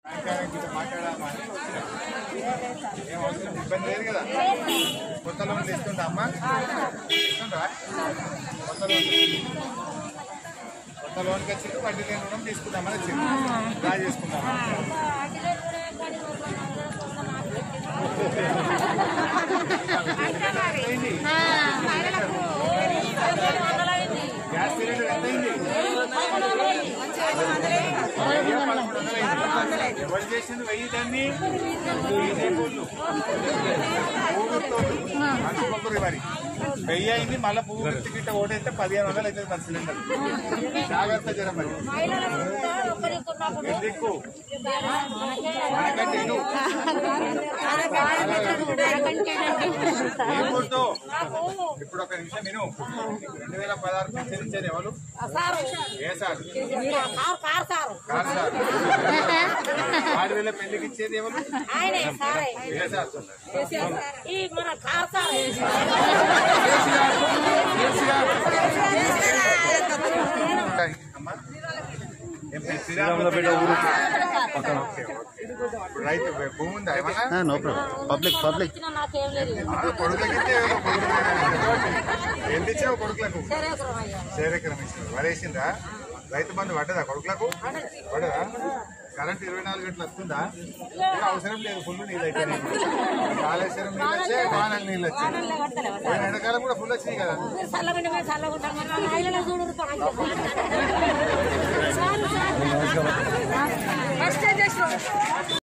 ఏం అవసరం ఇబ్బంది లేదు కదా కొత్త లోన్లు ఇస్తుందా అమ్మా ఇస్తుందా కొత్త లోన్ కొత్త లోన్కి వచ్చి వడ్డీ లేని రుణం తీసుకుందామని వచ్చింది డ్రా చేసుకుందామా ఎంతైంది? గ్యాస్ సిలిండర్ ఎంత అయింది ఎవరు చేసింది వెయ్యి దాన్ని అనుకోకూడదు మరి వెయ్యి అయింది మళ్ళీ పువ్వు గుర్తు గిట్ట ఓటేస్తే పదిహేను వందలు అవుతుంది మరి సిలిండర్ జాగ్రత్త జర మరి ఎందుకు మనకంటే ఇను. ఏం గుర్తు ఇప్పుడు ఒక నిమిషం విను రెండు వేల పదహారు పెన్షన్ ఇచ్చేది ఎవరు ఏ సార్ కాదు సార్ ఆరు వేల పెళ్లికి ఇచ్చేది ఎవరు ఏ సార్ అమ్మా ఏం పేరు? శ్రీరాములపేట ఊరు పక్కన ఇప్పుడు రైతు భూమి ఉందా ఏమన్నా నో ప్రాబ్లం పబ్లిక్ పబ్లిక్ ఆ, కొడుకులకి ఇస్తే ఏదో కొడుకులు ఎంత ఇచ్చావు కొడుకులకు చేరెకరం ఇచ్చారు వరేసిందా రైతు బంధు పడ్డదా కొడుకులకు పడ్డదా కరెంట్ ఇరవై నాలుగు గంటలు వస్తుందా ఏ అవసరం లేదు ఫుల్ నీళ్ళు అయిపోయినాయి కాళేశ్వరం నీళ్ళు వచ్చాయి వానలు నీళ్ళు వచ్చాయి పోయిన ఎండాకాలం కూడా ఫుల్ వచ్చినాయి కదా చల్లగా చల్లగా చూడు ఫస్ట్ చేసిన